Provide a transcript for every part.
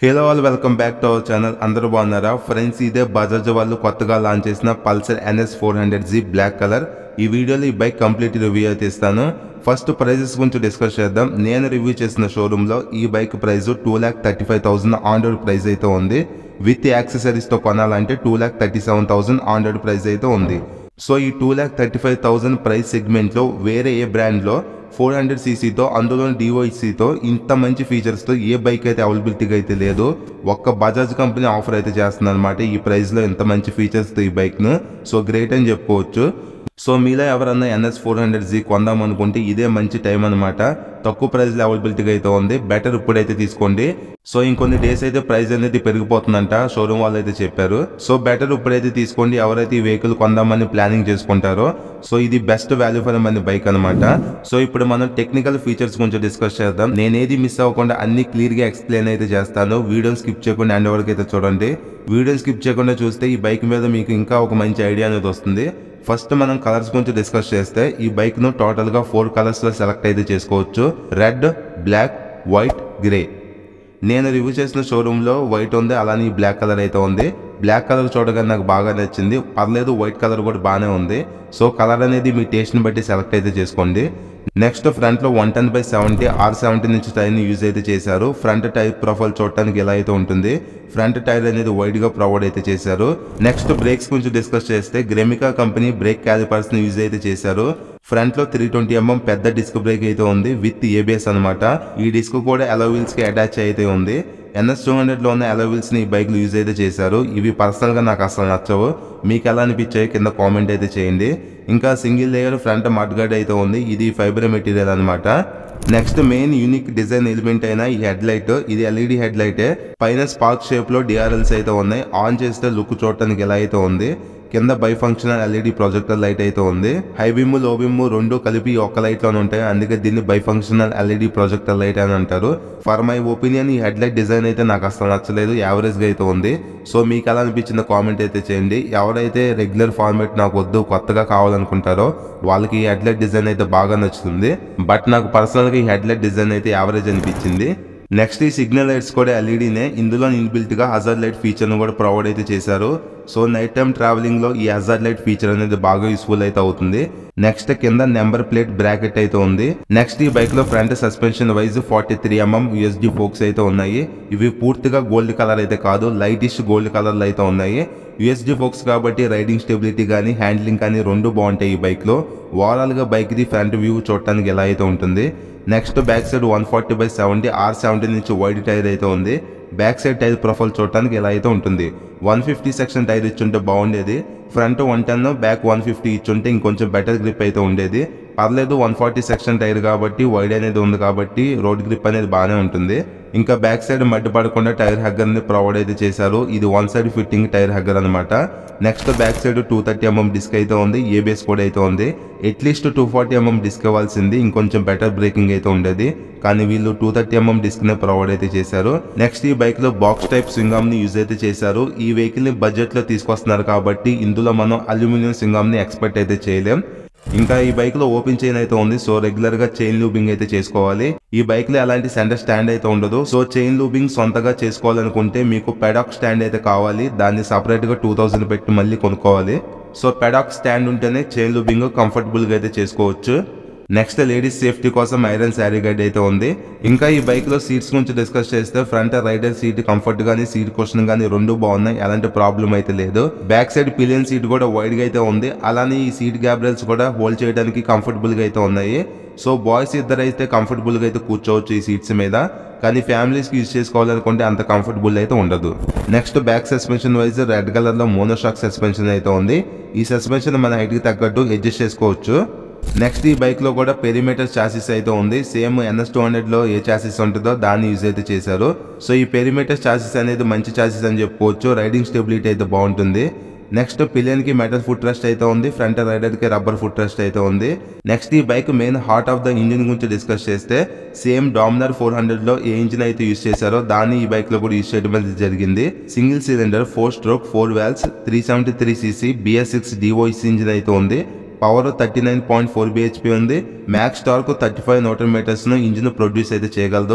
hello all welcome back to our channel అందరూ బాగున్నారా friends ఇదే బజాజ్ వాళ్ళు కొత్తగా లాంచ్ చేసిన Pulsar NS four hundred Z black colour ఈ వీడియోలో ఈ బైక్ కంప్లీట్ రివ్యూ అయితే ఇస్తాను ఫస్ట్ ప్రైజెస్ గురించి డిస్కస్ చేద్దాం నేను రివ్యూ చేసిన షోరూంలో ఈ bike price two lakh thirty five thousand on price అయితే ఉంది విత్ యాక్సెసరీస్తో కొనాలంటే two lakh thirty seven thousand on price అయితే ఉంది సో ఈ two lakh thirty five thousand price సెగ్మెంట్లో వేరే ఏ బ్రాండ్లో ఫోర్ హండ్రెడ్ సీసీతో అందులో డివైసీతో ఇంత మంచి ఫీచర్స్తో ఏ బైక్ అయితే అవైలబిలిటీగా అయితే లేదు ఒక్క బజాజ్ కంపెనీ ఆఫర్ అయితే చేస్తుంది అనమాట ఈ ప్రైస్లో ఇంత మంచి ఫీచర్స్తో ఈ బైక్ను సో గ్రేట్ అని చెప్పుకోవచ్చు సో మీలో ఎవరన్నా ఎన్ఎస్ ఫోర్ హండ్రెడ్ జీ కొందాం అనుకుంటే ఇదే మంచి టైం అనమాట తక్కువ ప్రైస్లో అవైలబిలిటీగా అయితే ఉంది బెటర్ ఇప్పుడైతే తీసుకోండి సో ఇంకొన్ని డేస్ అయితే ప్రైస్ అనేది పెరిగిపోతుందంట షోరూమ్ వాళ్ళు అయితే చెప్పారు సో బెటర్ ఇప్పుడైతే తీసుకోండి ఎవరైతే ఈ వెహికల్ కొందామని ప్లానింగ్ చేసుకుంటారో సో ఇది best value for money bike అనమాట సో ఇప్పుడు మనం టెక్నికల్ ఫీచర్స్ గురించి డిస్కస్ చేద్దాం నేను ఏది మిస్ అవ్వకుండా అన్ని క్లియర్ గా ఎక్స్ప్లెయిన్ అయితే చేస్తాను వీడియో స్కిప్ చేయకుండా ఎండ్ వరకు అయితే చూడండి వీడియో స్కిప్ చేయకుండా చూస్తే ఈ బైక్ మీద మీకు ఇంకా ఒక మంచి ఐడియా అనేది వస్తుంది ఫస్ట్ మనం కలర్స్ గురించి డిస్కస్ చేస్తే ఈ బైక్ ను టోటల్ గా ఫోర్ కలర్స్ లో సెలెక్ట్ అయితే చేసుకోవచ్చు రెడ్ బ్లాక్ వైట్ గ్రే నేను రివ్యూ చేసిన షోరూంలో వైట్ ఉంది అలానే ఈ బ్లాక్ కలర్ అయితే ఉంది బ్లాక్ కలర్ చూడగానే నాకు బాగా నచ్చింది పర్లేదు వైట్ కలర్ కూడా బాగానే ఉంది సో కలర్ అనేది మీ టేస్ట్ని బట్టి సెలెక్ట్ అయితే చేసుకోండి నెక్స్ట్ ఫ్రంట్లో one ten by seventy R seventy నుంచి టైర్ని యూజ్ అయితే చేశారు ఫ్రంట్ టైర్ ప్రొఫైల్ చూడటానికి ఎలా అయితే ఉంటుంది ఫ్రంట్ టైర్ అనేది వైడ్ గా ప్రొవైడ్ అయితే చేశారు నెక్స్ట్ బ్రేక్స్ గురించి డిస్కస్ చేస్తే గ్రెమికా కంపెనీ బ్రేక్ క్యాలిపర్స్ ని యూజ్ అయితే చేశారు ఫ్రంట్ లో త్రీ ట్వంటీ ఎంఎం పెద్ద డిస్క్ బ్రేక్ అయితే ఉంది విత్ ఏబిఎస్ అనమాట ఈ డిస్క్ కూడా అలోవిల్స్ కి అటాచ్ అయితే ఉంది ఎన్ఎస్ టూ హండ్రెడ్ లో ఉన్న అలోవిల్స్ ని ఈ బైక్ లో యూజ్ అయితే చేశారు ఇవి పర్సనల్ గా నాకు అసలు నచ్చవు మీకు ఎలా అనిపించాయి కింద కామెంట్ అయితే చేయండి ఇంకా single layer front mudguard అయితే ఉంది ఇది ఫైబర్ మెటీరియల్ అనమాట next main unique design element అయిన ఈ హెడ్ లైట్ ఇది ఎల్ఈడి హెడ్ లైటే పైన స్పార్క్ షేప్ లో డిఆర్ఎల్స్ అయితే ఉన్నాయి ఆన్ చేస్తే లుక్ చూడటానికి ఎలా అయితే ఉంది కింద bifunctional LED projector light అయితే ఉంది హై బిమ్ లో బిమ్ రెండు కలిపి ఒక్క లైట్ లోనే ఉంటాయి అందుకే దీన్ని bifunctional LED projector light అని అంటారు ఫర్ మై ఒపీనియన్ ఈ హెడ్ లైట్ డిజైన్ అయితే నాకు అసలు నచ్చలేదు యావరేజ్ గా అయితే ఉంది సో మీకు ఎలా అనిపించిందో కామెంట్ అయితే చేయండి ఎవరైతే రెగ్యులర్ ఫార్మేట్ నాకు వద్దు కొత్తగా కావాలనుకుంటారో వాళ్ళకి ఈ హెడ్ లైట్ డిజైన్ అయితే బాగా నచ్చుతుంది బట్ నాకు పర్సనల్ గా ఈ హెడ్ లైట్ డిజైన్ అయితే యావరేజ్ అనిపించింది నెక్స్ట్ ఈ సిగ్నల్ లైట్స్ కూడా ఎల్ఈడీనే ఇందులో ఇన్బిల్ట్ గా హజార్ లైట్ ఫీచర్ ను కూడా ప్రొవైడ్ అయితే చేశారు సో నైట్ టైం ట్రావెలింగ్ లో ఈ హజార్ లైట్ ఫీచర్ అనేది బాగా యూస్ఫుల్ అయితే అవుతుంది నెక్స్ట్ కింద నెంబర్ ప్లేట్ బ్రాకెట్ అయితే ఉంది నెక్స్ట్ ఈ బైక్ లో front suspension wise forty three mm USD forks అయితే ఉన్నాయి ఇవి పూర్తిగా గోల్డ్ కలర్ అయితే కాదు లైటిష్ గోల్డ్ కలర్ అయితే ఉన్నాయి యూఎస్డి ఫోక్స్ కాబట్టి రైడింగ్ స్టెబిలిటీ కానీ హ్యాండ్లింగ్ కానీ రెండు బాగుంటాయి ఈ బైక్ లో ఓవరాల్ గా బైక్ ది ఫ్రంట్ వ్యూ చూడటానికి ఎలా అయితే ఉంటుంది next back side one forty by seventy R seventy నుంచి వైడ్ టైర్ అయితే ఉంది బ్యాక్ సైడ్ టైర్ ప్రొఫైల్ చూడటానికి ఎలా అయితే ఉంటుంది వన్ ఫిఫ్టీ సెక్షన్ టైర్ ఇచ్చుంటే బాగుండేది front one ten back one fifty ఇచ్చుంటే ఇంకొంచెం బెటర్ గ్రిప్ అయితే ఉండేది పర్లేదు వన్ ఫార్టీ సెక్షన్ టైర్ కాబట్టి వైడ్ అనేది ఉంది కాబట్టి రోడ్ గ్రిప్ అనేది బాగానే ఉంటుంది ఇంకా బ్యాక్ సైడ్ మడ్డి పడకుండా టైర్ హగ్గర్ ని ప్రొవైడ్ అయితే చేశారు ఇది one side fitting tyre hugger అనమాట next back side two thirty mm disc అయితే ఉంది ఏబిఎస్ కూడా అయితే ఉంది at least two forty mm disc ఇవ్వాల్సింది ఇంకొంచెం బెటర్ బ్రేకింగ్ అయితే ఉండేది కానీ వీళ్ళు టూ థర్టీ ఎంఎం డిస్క్ నే ప్రొవైడ్ అయితే చేశారు నెక్స్ట్ ఈ బైక్ లో బాక్స్ టైప్ సింగమ్ ని యూజ్ అయితే చేశారు ఈ వెహికల్ ని బడ్జెట్ లో తీసుకొస్తున్నారు కాబట్టి ఇందులో మనం అల్యూమినియం సింగమ్ ని ఎక్స్పెక్ట్ అయితే చేయలేం ఇంకా ఈ బైక్ లో ఓపెన్ చైన్ అయితే ఉంది సో రెగ్యులర్ గా చైన్ లూబింగ్ అయితే చేసుకోవాలి ఈ బైక్ లో ఎలాంటి సెంటర్ స్టాండ్ అయితే ఉండదు సో చైన్ లూబింగ్ సొంతగా చేసుకోవాలనుకుంటే మీకు పెడాక్ స్టాండ్ అయితే కావాలి దాన్ని సపరేట్ గా టూ థౌసండ్ పెట్టి మళ్ళీ కొనుక్కోవాలి సో పెడాక్ స్టాండ్ ఉంటేనే చైన్ లూబింగ్ కంఫర్టబుల్ గా అయితే చేసుకోవచ్చు నెక్స్ట్ లేడీస్ సేఫ్టీ కోసం ఐరన్ శారీ గైడ్ అయితే ఉంది ఇంకా ఈ బైక్ లో సీట్స్ గురించి డిస్కస్ చేస్తే ఫ్రంట్ రైడర్ సీట్ కంఫర్ట్ గానీ సీట్ క్వశ్చన్ గానీ రెండు బాగున్నాయి ఎలాంటి ప్రాబ్లం అయితే లేదు బ్యాక్ సైడ్ పిలియన్ సీట్ కూడా వైడ్ గా అయితే ఉంది అలానే ఈ సీట్ గ్యాబ్రల్స్ కూడా హోల్డ్ చేయడానికి కంఫర్టబుల్ గా అయితే ఉన్నాయి సో బాయ్స్ ఇద్దరు అయితే కంఫర్టబుల్ గా అయితే కూర్చోవచ్చు ఈ సీట్స్ మీద కానీ ఫ్యామిలీస్ కి యూజ్ చేసుకోవాలనుకుంటే అంత కంఫర్టబుల్ అయితే ఉండదు next back suspension wise red colour లో మోనోషాక్ సస్పెన్షన్ అయితే ఉంది ఈ సస్పెన్షన్ మన హైట్ కి తగ్గట్టు అడ్జస్ట్ చేసుకోవచ్చు నెక్స్ట్ ఈ బైక్ లో కూడా పెరిమీటర్ చాసిస్ అయితే ఉంది సేమ్ ఎన్ఎస్ టూ హండ్రెడ్ లో ఏ చాసిస్ ఉంటుందో దాన్ని యూజ్ అయితే చేశారు సో ఈ పెరిమీటర్ చాసిస్ అనేది మంచి చాసిస్ అని చెప్పుకోవచ్చు రైడింగ్ స్టెబిలిటీ అయితే బాగుంటుంది నెక్స్ట్ పిలియన్ కి మెటల్ ఫుట్ రెస్ట్ అయితే ఉంది ఫ్రంట్ రైడర్ కి రబ్బర్ ఫుట్ రెస్ట్ అయితే ఉంది నెక్స్ట్ ఈ bike main heart of the engine గురించి డిస్కస్ చేస్తే సేమ్ డామినర్ ఫోర్ హండ్రెడ్ లో ఏ ఇంజిన్ అయితే యూజ్ చేశారో దాన్ని ఈ బైక్ లో కూడా యూజ్ చేయడం అనేది జరిగింది single cylinder four stroke four valves three seventy three cc BS six డివోయిస్ ఇంజిన్ అయితే ఉంది power thirty nine point four బిహెచ్పి ఉంది max torque thirty five newton metres ను ఇంజిన్ ప్రొడ్యూస్ అయితే చేయగలదు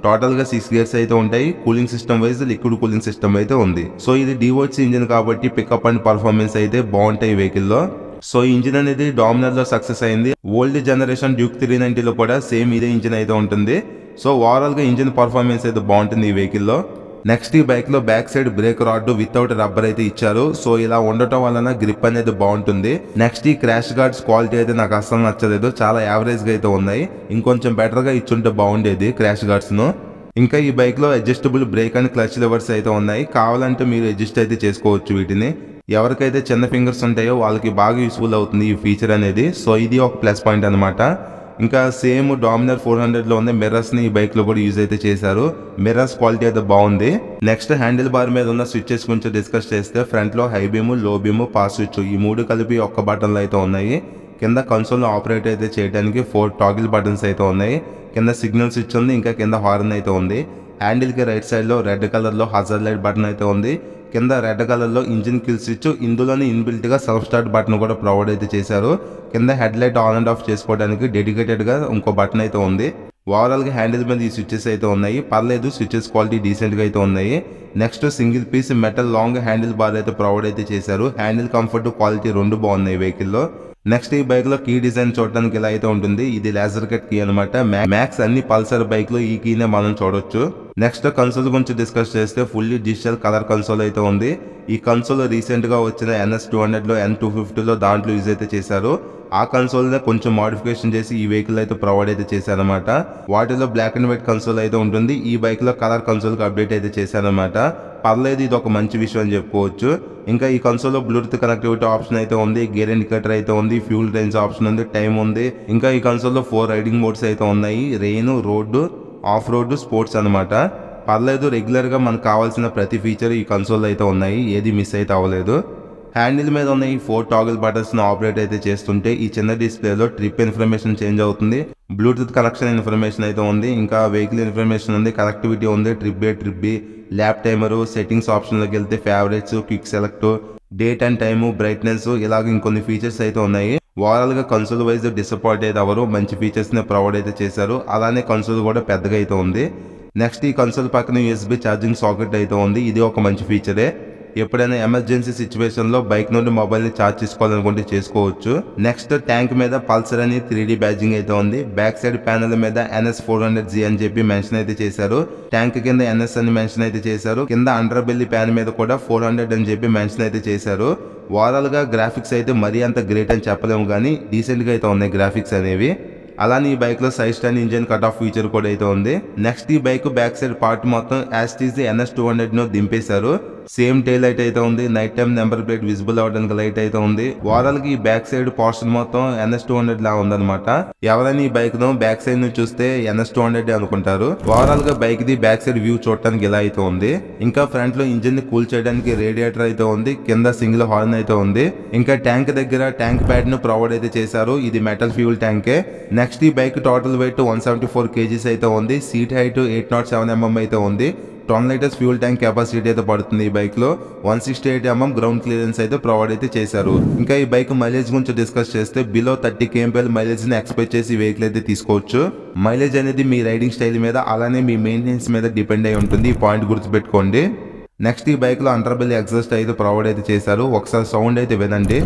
టోటల్ గా సిక్స్ గేర్స్ అయితే ఉంటాయి cooling system wise liquid cooling system అయితే ఉంది సో ఇది డివోట్స్ ఇంజిన్ కాబట్టి పికప్ అండ్ పర్ఫార్మెన్స్ అయితే బాగుంటాయి వెహికల్ లో సో ఈ ఇంజిన్ అనేది డామినర్ లో సక్సెస్ అయింది ఓల్డ్ జనరేషన్ డ్యూక్ త్రీ నైన్టీలో కూడా సేమ్ ఇదే ఇంజిన్ అయితే ఉంటుంది సో ఓవరాల్ గా ఇంజిన్ పర్ఫార్మెన్స్ అయితే బాగుంటుంది ఈ వెహికల్ లో నెక్స్ట్ ఈ బైక్ లో back side brake rod without rubber అయితే ఇచ్చారు సో ఇలా ఉండటం వలన గ్రిప్ అనేది బాగుంటుంది నెక్స్ట్ ఈ క్రాష్ గార్డ్స్ క్వాలిటీ అయితే నాకు అస్సలు నచ్చలేదు చాలా యావరేజ్ గా అయితే ఉన్నాయి ఇంకొంచెం బెటర్ గా ఇచ్చుంటే బాగుండేది క్రాష్ గార్డ్స్ ను ఇంకా ఈ బైక్ లో adjustable brake and clutch levers అయితే ఉన్నాయి కావాలంటే మీరు అడ్జస్ట్ అయితే చేసుకోవచ్చు వీటిని ఎవరికైతే చిన్న ఫింగర్స్ ఉంటాయో వాళ్ళకి బాగా యూస్ఫుల్ అవుతుంది ఈ ఫీచర్ అనేది సో ఇది ఒక ప్లస్ పాయింట్ అనమాట ఇంకా సేమ్ డామినర్ ఫోర్ హండ్రెడ్ లో ఉంది మిర్రర్స్ ని ఈ బైక్ లో కూడా యూజ్ అయితే చేశారు మిర్రర్స్ క్వాలిటీ అయితే బాగుంది నెక్స్ట్ హ్యాండిల్ బార్ మీద ఉన్న స్విచ్చెస్ గురించి డిస్కస్ చేస్తే ఫ్రంట్ లో high beam low beam pass switch ఈ మూడు కలిపి ఒక్క బటన్లు అయితే ఉన్నాయి కింద కన్సోల్ ఆపరేట్ అయితే చేయడానికి ఫోర్ టాగిల్ బటన్స్ అయితే ఉన్నాయి కింద సిగ్నల్ స్విచ్ ఉంది ఇంకా కింద హార్న్ అయితే ఉంది హ్యాండిల్ కి రైట్ సైడ్ లో రెడ్ కలర్ లో హజర్ లైట్ బటన్ అయితే ఉంది కింద రెడ్ కలర్ లో ఇంజిన్ కిల్ స్విచ్ ఇందులోనే ఇన్బిల్ట్ గా సెల్ఫ్ స్టార్ట్ బటన్ కూడా ప్రొవైడ్ అయితే చేశారు కింద head light on and off చేసుకోవడానికి డెడికేటెడ్ గా ఇంకో బటన్ అయితే ఉంది ఓవరాల్ గా హ్యాండిల్ మీద ఈ స్విచెస్ అయితే ఉన్నాయి పర్లేదు స్విచెస్ క్వాలిటీ డీసెంట్ గా అయితే ఉన్నాయి next single piece metal long handle bar అయితే ప్రొవైడ్ అయితే చేశారు హ్యాండిల్ కంఫర్ట్ క్వాలిటీ రెండు బాగున్నాయి వెహికల్ లో నెక్స్ట్ ఈ బైక్ లో కీ డిజైన్ చూడడానికి ఇలా అయితే ఉంటుంది ఇది లేజర్ కట్ కీ అనమాట మ్యాక్స్ అన్ని పల్సర్ బైక్ లో ఈ కీనే మనం చూడొచ్చు నెక్స్ట్ కన్సోల్ గురించి డిస్కస్ చేస్తే ఫుల్లీ డిజిటల్ కలర్ కన్సోల్ అయితే ఉంది ఈ కన్సోల్ రీసెంట్ గా వచ్చిన ఎన్ఎస్ టూ హండ్రెడ్ లో ఎన్ టూ ఫిఫ్టీలో దాంట్లో యూజ్ అయితే చేశారు ఆ కన్సోల్ నే కొంచెం మాడిఫికేషన్ చేసి ఈ వెహికల్ అయితే ప్రొవైడ్ అయితే చేశారనమాట వాటిలో బ్లాక్ అండ్ వైట్ కన్సోల్ అయితే ఉంటుంది ఈ బైక్ లో కలర్ కన్సోల్ కి అప్డేట్ అయితే చేశారనమాట పర్లేదు ఇది ఒక మంచి విషయం అని చెప్పుకోవచ్చు ఇంకా ఈ కన్సోల్లో బ్లూటూత్ కనెక్టివిటీ ఆప్షన్ అయితే ఉంది గేర్ ఇండికేటర్ అయితే ఉంది ఫ్యూల్ రేంజ్ ఆప్షన్ ఉంది టైం ఉంది ఇంకా ఈ కన్సోల్లో ఫోర్ రైడింగ్ మోడ్స్ అయితే ఉన్నాయి rain road off road sports అనమాట పర్లేదు రెగ్యులర్ గా మనకు కావాల్సిన ప్రతి ఫీచర్ ఈ కన్సోల్ అయితే ఉన్నాయి ఏది మిస్ అయితే అవ్వలేదు హ్యాండిల్ మీద ఉన్న ఈ ఫోర్ టాగిల్ బటన్స్ ను ఆపరేట్ అయితే చేస్తుంటే ఈ చిన్న డిస్ప్లేలో ట్రిప్ ఇన్ఫర్మేషన్ చేంజ్ అవుతుంది బ్లూటూత్ కనెక్షన్ ఇన్ఫర్మేషన్ అయితే ఉంది ఇంకా వెహికల్ ఇన్ఫర్మేషన్ ఉంది కనెక్టివిటీ ఉంది trip A trip B lap timer settings ఆప్షన్లోకి వెళ్తే favourites quick select date and time brightness ఇలాగ ఇంకొన్ని ఫీచర్స్ అయితే ఉన్నాయి ఓవరాల్ గా కన్సోల్ వైజ్ డిసప్పాయింట్ అయితే ఎవరు మంచి ఫీచర్స్ ని ప్రొవైడ్ అయితే చేశారు అలానే కన్సోల్ కూడా పెద్దగా అయితే ఉంది నెక్స్ట్ ఈ కన్సోల్ పక్కన యూఎస్బి ఛార్జింగ్ సాకెట్ అయితే ఉంది ఇది ఒక మంచి ఫీచరే ఎప్పుడైనా ఎమర్జెన్సీ సిచ్యువేషన్ లో బైక్ నుండి మొబైల్ ని ఛార్జ్ చేసుకోవాలనుకుంటే చేసుకోవచ్చు నెక్స్ట్ ట్యాంక్ మీద పల్సర్ అని త్రీ డి బ్యాజింగ్ అయితే ఉంది బ్యాక్ సైడ్ ప్యానల్ మీద ఎన్ఎస్ ఫోర్ హండ్రెడ్ జీ అని చెప్పి మెన్షన్ అయితే చేశారు ట్యాంక్ కింద ఎన్ఎస్ అని మెన్షన్ అయితే చేశారు కింద అండర్ బెల్లి ప్యాన్ మీద కూడా ఫోర్ హండ్రెడ్ అని చెప్పి మెన్షన్ అయితే చేశారు ఓవరాల్ గా గ్రాఫిక్స్ అయితే మరీ అంత గ్రేట్ అని చెప్పలేము కానీ డీసెంట్ గా అయితే ఉన్నాయి గ్రాఫిక్స్ అనేవి అలానే ఈ బైక్ లో side stand engine cut off feature కూడా అయితే ఉంది నెక్స్ట్ ఈ బైక్ బ్యాక్ సైడ్ పార్ట్ మొత్తం యాస్టీజ్ ఎన్ఎస్ టూ హండ్రెడ్ ను దింపేశారు సేమ్ టైల్ లైట్ అయితే ఉంది night time number plate visible అవడానికి లైట్ అయితే ఉంది ఓవరాల్ కి ఈ బ్యాక్ సైడ్ పోర్షన్ మొత్తం ఎన్ఎస్ టూ హండ్రెడ్ లా ఉందన్నమాట ఎవరైనా ఈ బైక్ ను బ్యాక్ సైడ్ నుంచి చూస్తే ఎన్ఎస్ టూ హండ్రెడ్ అనుకుంటారు ఓవరాల్ గా బైక్ ది బ్యాక్ సైడ్ వ్యూ చూడటానికి ఇలా అయితే ఉంది ఇంకా ఫ్రంట్ లో ఇంజిన్ ని కూల్ చేయడానికి రేడియేటర్ అయితే ఉంది కింద సింగిల్ హార్న్ అయితే ఉంది ఇంకా ట్యాంక్ దగ్గర ట్యాంక్ ప్యాడ్ ను ప్రొవైడ్ అయితే చేశారు ఇది మెటల్ ఫ్యూల్ ట్యాంకే నెక్స్ట్ ఈ bike total weight one seventy four kgs అయితే ఉంది seat height eight nought seven mm అయితే ఉంది ten litres fuel tank capacity అయితే పడుతుంది ఈ బైక్ లో one sixty eight mm ground clearance అయితే ప్రొవైడ్ అయితే చేశారు ఇంకా ఈ బైక్ మైలేజ్ గురించి డిస్కస్ చేస్తే బిలో థర్టీ కేఎంపీఎల్ మైలేజ్ ని ఎక్స్పెక్ట్ చేసి ఈ వెహికల్ అయితే తీసుకోవచ్చు మైలేజ్ అనేది మీ రైడింగ్ స్టైల్ మీద అలానే మీ మెయింటెనెన్స్ మీద డిపెండ్ అయి ఉంటుంది ఈ పాయింట్ గుర్తుపెట్టుకోండి నెక్స్ట్ ఈ బైక్ లో అండర్బెల్ ఎగ్జాస్ట్ అయితే ప్రొవైడ్ అయితే చేశారు ఒకసారి సౌండ్ అయితే వినండి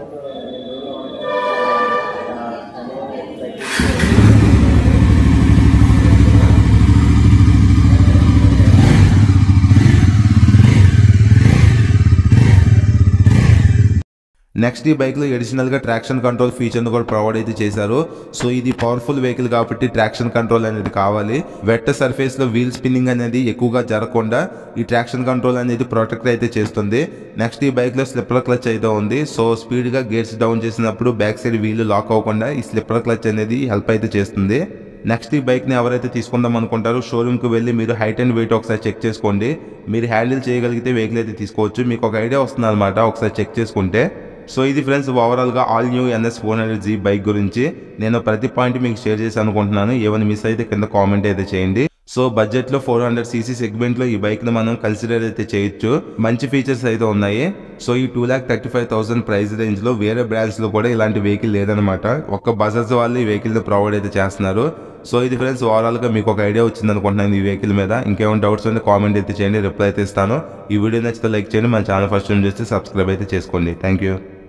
నెక్స్ట్ ఈ బైక్ లో అడిషనల్ గా ట్రాక్షన్ కంట్రోల్ ఫీచర్ ను కూడా ప్రొవైడ్ అయితే చేశారు సో ఇది పవర్ఫుల్ వెహికల్ కాబట్టి ట్రాక్షన్ కంట్రోల్ అనేది కావాలి వెట్ సర్ఫేస్ లో వీల్ స్పిన్నింగ్ అనేది ఎక్కువగా జరగకుండా ఈ ట్రాక్షన్ కంట్రోల్ అనేది ప్రొటెక్ట్ అయితే చేస్తుంది నెక్స్ట్ ఈ బైక్ లో స్లిప్పర్ క్లచ్ అయితే ఉంది సో స్పీడ్ గా గేట్స్ డౌన్ చేసినప్పుడు బ్యాక్ సైడ్ వీల్ లాక్ అవ్వకుండా ఈ స్లిప్పర్ క్లచ్ అనేది హెల్ప్ అయితే చేస్తుంది నెక్స్ట్ ఈ బైక్ ని ఎవరైతే తీసుకుందాం అనుకుంటారో షోరూమ్ కి వెళ్ళి మీరు హైట్ అండ్ వెయిట్ ఒకసారి చెక్ చేసుకోండి మీరు హ్యాండిల్ చేయగలిగితే వెహికల్ అయితే తీసుకోవచ్చు మీకు ఒక ఐడియా వస్తుంది అనమాట ఒకసారి చెక్ చేసుకుంటే సో ఇది ఫ్రెండ్స్ ఓవరాల్ గా all new NS four hundred Z bike గురించి నేను ప్రతి పాయింట్ మీకు షేర్ చేసి అనుకుంటున్నాను ఏమైనా మిస్ అయితే కింద కామెంట్ అయితే చేయండి సో బడ్జెట్ లో ఫోర్ హండ్రెడ్ సీసీ సెగ్మెంట్ లో ఈ బైక్ ని మనం కన్సిడర్ అయితే చేయొచ్చు మంచి ఫీచర్స్ అయితే ఉన్నాయి సో ఈ two lakh thirty five thousand price range లో వేరే బ్రాండ్స్ లో కూడా ఇలాంటి వెహికల్ లేదనమాట ఒక్క బజాజ్ వాళ్ళు ఈ వెహికల్ ని ప్రొవైడ్ అయితే చేస్తున్నారు సో ఇది ఫ్రెండ్స్ ఓవరాల్గా మీకు ఒక ఐడియా వచ్చింది అనుకుంటున్నాను ఈ వెహికల్ మీద ఇంకేమైనా డౌట్స్ ఉంటే కామెంట్ అయితే చేయండి రిప్లై అయితే ఇస్తాను ఈ వీడియో నచ్చితే లైక్ చేయండి మన ఛానల్ ఫస్ట్ టైం చేస్తే సబ్స్క్రైబ్ అయితే చేసుకోండి థ్యాంక్ యూ